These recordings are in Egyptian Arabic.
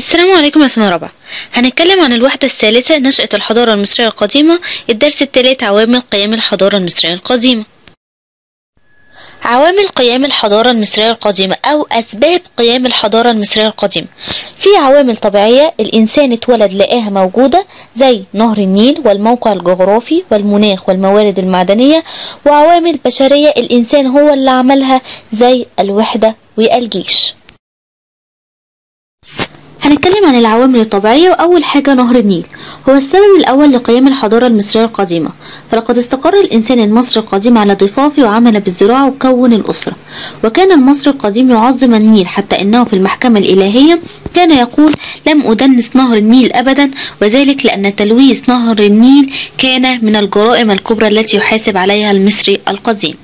السلام عليكم يا سنة رابعة هنتكلم عن الوحدة الثالثة نشأة الحضارة المصرية القديمة الدرس الثالث عوامل قيام الحضارة المصرية القديمة عوامل قيام الحضارة المصرية القديمة أو أسباب قيام الحضارة المصرية القديمة في عوامل طبيعية الإنسان اتولد لقاها موجودة زي نهر النيل والموقع الجغرافي والمناخ والموارد المعدنية وعوامل بشرية الإنسان هو اللي عملها زي الوحدة والجيش هنتكلم عن العوامل الطبيعية وأول حاجة نهر النيل هو السبب الأول لقيام الحضارة المصرية القديمة فلقد استقر الإنسان المصري القديم على ضفافه وعمل بالزراعة وكون الأسرة وكان المصري القديم يعظم النيل حتى أنه في المحكمة الإلهية كان يقول لم أدنس نهر النيل أبدا وذلك لأن تلويث نهر النيل كان من الجرائم الكبرى التي يحاسب عليها المصري القديم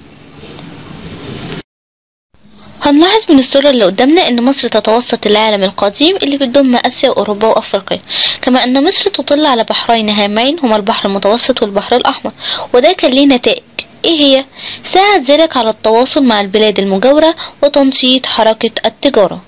هنلاحظ من الصورة اللي قدامنا ان مصر تتوسط العالم القديم اللي بتضم اسيا واوروبا وافريقيا كما ان مصر تطل على بحرين هامين هما البحر المتوسط والبحر الاحمر وده كان ليه نتائج ايه هي ساعد ذلك على التواصل مع البلاد المجاورة وتنشيط حركة التجارة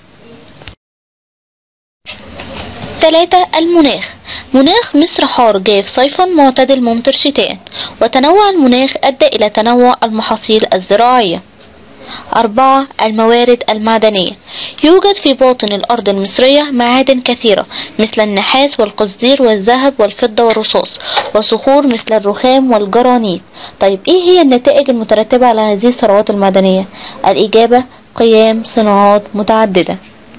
تلاتة المناخ مناخ مصر حار جاف صيفا معتدل ممطر شتاء وتنوع المناخ أدى إلى تنوع المحاصيل الزراعية أربعة الموارد المعدنية يوجد في باطن الأرض المصرية معادن كثيرة مثل النحاس والقصدير والذهب والفضة والرصاص وصخور مثل الرخام والجرانيت طيب إيه هي النتائج المترتبة على هذه الثروات المعدنية؟ الإجابة قيام صناعات متعددة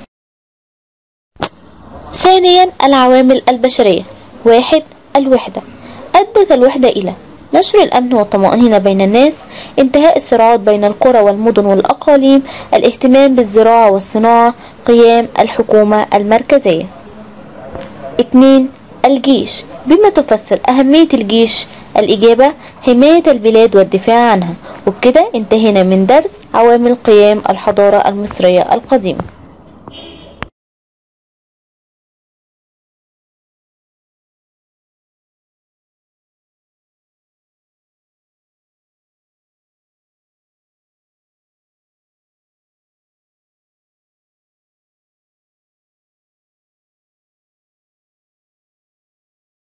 ثانيا العوامل البشرية واحد الوحدة أدت الوحدة إلى نشر الأمن والطمأنينة بين الناس انتهاء الصراعات بين القرى والمدن والأقاليم الاهتمام بالزراعة والصناعة قيام الحكومة المركزية اتنين الجيش بما تفسر أهمية الجيش الإجابة حماية البلاد والدفاع عنها وبكده انتهينا من درس عوامل قيام الحضارة المصرية القديمة